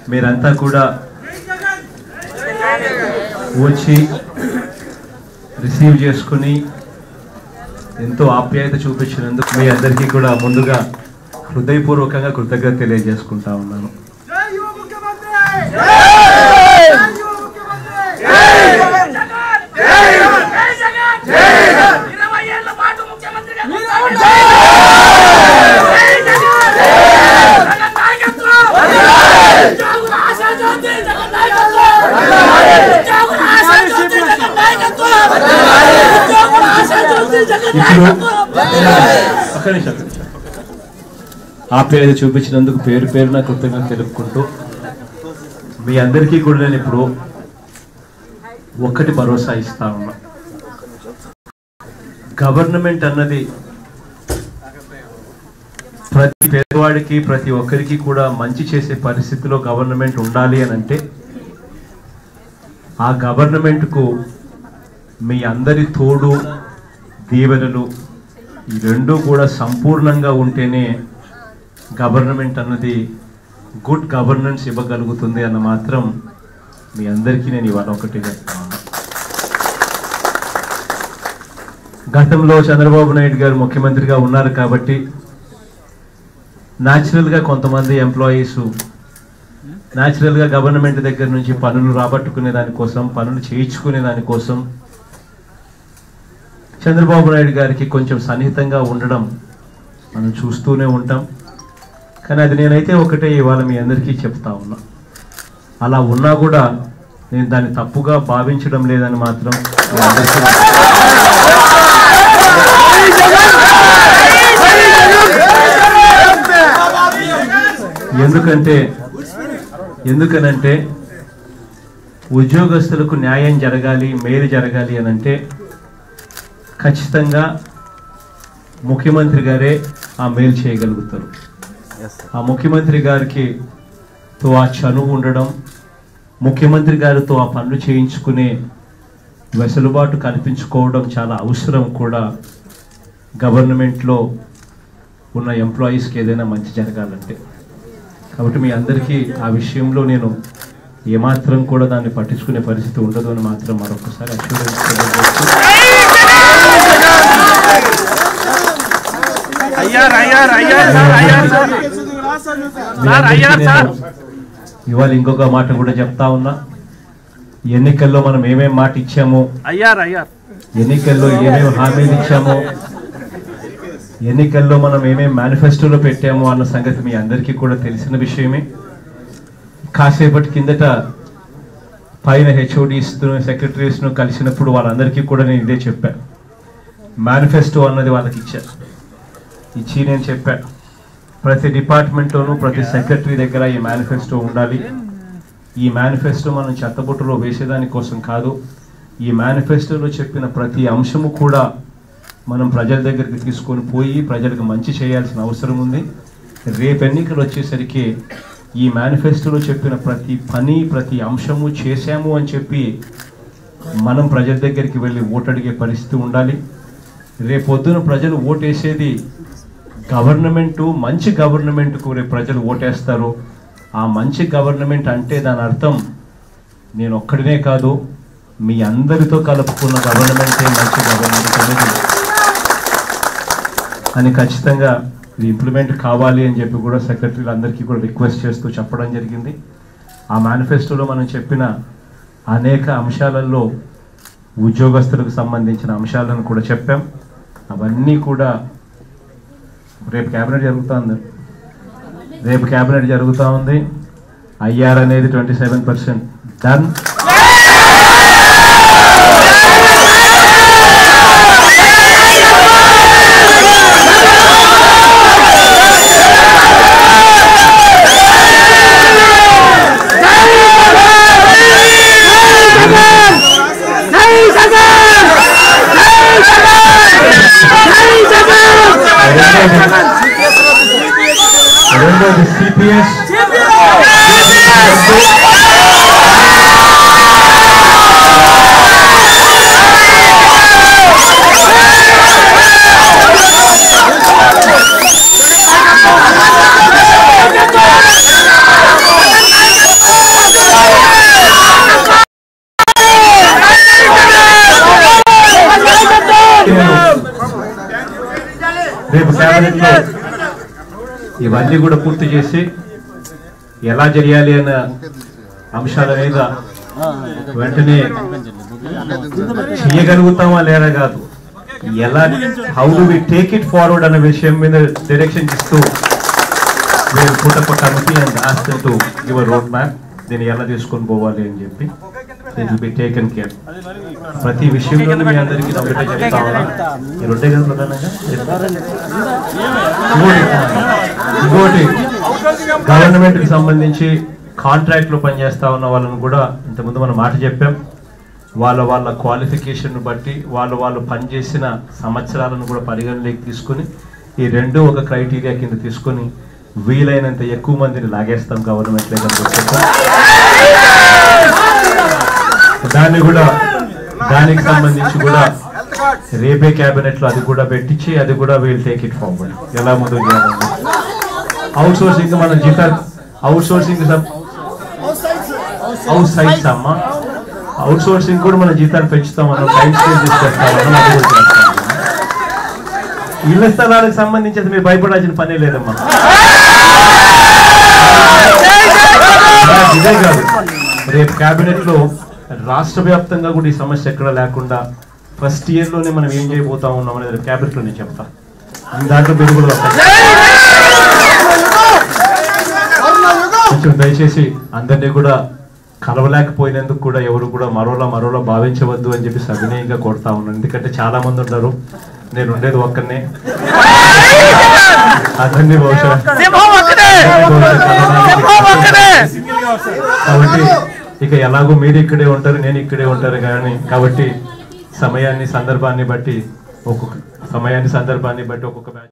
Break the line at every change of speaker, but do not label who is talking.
మీరంతా కూడా వచ్చి రిసీవ్ చేసుకుని ఎంతో ఆప్యాయత చూపించినందుకు మీ అందరికీ కూడా ముందుగా హృదయపూర్వకంగా కృతజ్ఞత తెలియజేసుకుంటా ఉన్నాను
జై యువ ముఖ్యమంత్రి జై యువ ముఖ్యమంత్రి
ఇరవై ఏళ్ల పాటు ముఖ్యమంత్రిగా జగన్ నాయకత్వం ఉద్యోగుల ఆశాజ్యోతి జగన్ నాయకత్వం ఉద్యోగుల ఆశాజ్యోతి జగన్ నాయకత్వం ఉద్యోగుల ఆశాజ్యోతి జగన్
ఇప్పుడు
నాయకత్వం
ఒక్క నిమిషం, ఒక్క నిమిషం. ఆప్యాయత చూపించినందుకు పేరు పేరున కృతజ్ఞత తెలుపుకుంటూ మీ అందరికీ కూడా నేను ఇప్పుడు ఒక్కటి భరోసా ఇస్తా ఉన్నా గవర్నమెంట్ అన్నది ప్రతి పేదవాడికి ప్రతి ఒక్కరికి కూడా మంచి చేసే పరిస్థితిలో గవర్నమెంట్ ఉండాలి అని అంటే ఆ గవర్నమెంట్కు మీ అందరి తోడు దీవెనలు ఈ రెండు కూడా సంపూర్ణంగా ఉంటేనే గవర్నమెంట్ అన్నది గుడ్ గవర్నెన్స్ ఇవ్వగలుగుతుంది అన్న మాత్రం మీ అందరికీ నేను ఇవాళ ఒకటి చెప్తాను గతంలో చంద్రబాబు నాయుడు గారు ముఖ్యమంత్రిగా ఉన్నారు కాబట్టి న్యాచురల్గా కొంతమంది ఎంప్లాయీస్ న్యాచురల్గా గవర్నమెంట్ దగ్గర నుంచి పనులు రాబట్టుకునే దానికోసం పనులు చేయించుకునే దానికోసం చంద్రబాబు నాయుడు గారికి కొంచెం సన్నిహితంగా ఉండడం మనం చూస్తూనే ఉంటాం కానీ అది నేనైతే ఒకటే ఇవాళ మీ అందరికీ చెప్తా ఉన్నా అలా ఉన్నా కూడా నేను దాన్ని తప్పుగా భావించడం లేదని మాత్రం మీ అందరికీ ఎందుకంటే ఎందుకనంటే ఉద్యోగస్తులకు న్యాయం జరగాలి మేలు జరగాలి అని అంటే ఖచ్చితంగా ముఖ్యమంత్రి గారే ఆ మేలు చేయగలుగుతారు ఆ ముఖ్యమంత్రి గారికి తో ఆ చనువు ఉండడం ముఖ్యమంత్రి గారితో ఆ పనులు చేయించుకునే వెసులుబాటు కల్పించుకోవడం చాలా అవసరం కూడా గవర్నమెంట్లో ఉన్న ఎంప్లాయీస్కి ఏదైనా మంచి జరగాలంటే కాబట్టి మీ అందరికీ ఆ విషయంలో నేను ఏమాత్రం కూడా దాన్ని పట్టించుకునే పరిస్థితి ఉండదు అని మాత్రం మరొకసారి అష్యూరెన్స్ తెలియజేస్తూ
అయ్యారు అయ్యారు అయ్యారు సార్ అయ్యారు సార్
మీ
సార్, అయ్యారు
అందరికీ
సార్.
నేను ఇవాళ ఇంకొక మాట కూడా చెప్తా ఉన్నా ఎన్నికల్లో మనం ఏమేం మాట ఇచ్చామో
అయ్యారు అయ్యారు
ఎన్నికల్లో ఏమేమి హామీలు ఇచ్చామో ఎన్నికల్లో మనం ఏమేమి మేనిఫెస్టోలో పెట్టామో అన్న సంగతి మీ అందరికీ కూడా తెలిసిన విషయమే కాసేపటి కిందట పైన హెచ్ఓడిస్ను సెక్రటరీస్ను కలిసినప్పుడు వాళ్ళందరికీ కూడా నేను ఇదే చెప్పాను మేనిఫెస్టో అన్నది వాళ్ళకి ఇచ్చాను ఇచ్చి నేను చెప్పా ప్రతి డిపార్ట్మెంట్లోనూ ప్రతి సెక్రటరీ దగ్గర ఈ మేనిఫెస్టో ఉండాలి ఈ మేనిఫెస్టో మనం చెత్తబుట్టలో వేసేదాని కోసం కాదు ఈ మేనిఫెస్టోలో చెప్పిన ప్రతి అంశము కూడా మనం ప్రజల దగ్గరికి తీసుకొని పోయి ప్రజలకు మంచి చేయాల్సిన అవసరం ఉంది రేపు ఎన్నికలు వచ్చేసరికి ఈ మేనిఫెస్టోలో చెప్పిన ప్రతి పని ప్రతి అంశము చేశాము అని చెప్పి మనం ప్రజల దగ్గరికి వెళ్ళి ఓటు అడిగే పరిస్థితి ఉండాలి రేపొద్దున ప్రజలు ఓటేసేది గవర్నమెంటు మంచి గవర్నమెంట్కు రేపు ప్రజలు ఓటేస్తారు ఆ మంచి గవర్నమెంట్ అంటే దాని అర్థం నేను ఒక్కడినే కాదు మీ అందరితో కలుపుకున్న గవర్నమెంటే మంచి గవర్నమెంట్ అనేది అని ఖచ్చితంగా ఇది ఇంప్లిమెంట్ కావాలి అని చెప్పి కూడా సెక్రటరీలు అందరికీ కూడా రిక్వెస్ట్ చేస్తూ చెప్పడం జరిగింది ఆ మేనిఫెస్టోలో మనం చెప్పిన అనేక అంశాలలో ఉద్యోగస్తులకు సంబంధించిన అంశాలను కూడా చెప్పాం అవన్నీ కూడా రేపు క్యాబినెట్ జరుగుతూ ఉంది రేపు క్యాబినెట్ జరుగుతూ ఉంది ఐఆర్ అనేది ట్వంటీ సెవెన్ పర్సెంట్ డన్ రెండోది సిపిఎస్ క్యాబినెట్ లో ఇవన్నీ కూడా పూర్తి చేసి ఎలా చేయాలి అన్న అంశాల మీద వెంటనే చేయగలుగుతామా లేదా కాదు ఎలా how do we take it forward అనే విషయం మీద డైరెక్షన్ ఇస్తూ మేము Puttappa committee and asked to give road map దీన్ని ఎలా తీసుకొని పోవాలి అని చెప్పి it will be taken care ప్రతి విషయంలోనూ మీ అందరికీ నేను ఒకటే చెప్తా ఉన్నా ఈ రెండే కదా ప్రధానంగా ఇంకోటి గవర్నమెంట్ కి సంబంధించి కాంట్రాక్ట్ లో పనిచేస్తా ఉన్న వాళ్ళని కూడా ఇంతకుముందు మనం మాట చెప్పాం వాళ్ళ వాళ్ళ క్వాలిఫికేషన్ బట్టి వాళ్ళు వాళ్ళు పనిచేసిన సంవత్సరాలను కూడా పరిగణలోకి తీసుకొని ఈ రెండు ఒక క్రైటీరియా కింద తీసుకొని వీలైనంత ఎక్కువ మందిని లాగేస్తాం గవర్నమెంట్ దాన్ని కూడా దానికి సంబంధించి కూడా రేపే క్యాబినెట్ లో అది కూడా పెట్టించి అది కూడా వీల్ టేక్ ఇట్ ఫార్వర్డ్ ఎలా ముందుకు చేయాలి అవుట్ సోర్సింగ్ మనం జీతాలు అవుట్ సోర్సింగ్ అవుట్ సైడ్స్ అమ్మా అవుట్ సోర్సింగ్ కూడా మన జీతాలు పెంచుతాం మనం టైం స్కేల్ తీసుకొస్తాం అది కూడా చేస్తాం. ఇళ్ల స్థలాలకు సంబంధించి అసలు మీరు భయపడాల్సిన పనే లేదమ్మా ఇదే కాదు రేపు కేబినెట్ లో రాష్ట్ర వ్యాప్తంగా కూడా ఈ సమస్య ఎక్కడ లేకుండా ఫస్ట్ ఇయర్ లోనే మనం ఏం చేయబోతా ఉన్నాం అనేది రేపు కేబినెట్ లో నేను చెప్తా దాంట్లో మీరు కూడా వస్తారు. కొంచెం దయచేసి అందరినీ కూడా కలవలేకపోయినందుకు కూడా ఎవరు కూడా మరోలా మరోలా భావించవద్దు అని చెప్పి సవినయంగా కొడతా ఉన్నాను ఎందుకంటే చాలా మంది ఉన్నారు నేను ఉండేది ఒక్కనే అందరినీ బహుశా
సింహం ఒక్కడే సింహం ఒక్కడే
కాబట్టి ఇక ఎలాగో మీరు ఇక్కడే ఉంటారు నేను ఇక్కడే ఉంటారు కానీ కాబట్టి సమయాన్ని సందర్భాన్ని బట్టి ఒక్కొక్క సమయాన్ని సందర్భాన్ని బట్టి ఒక్కొక్క బ్యాచ్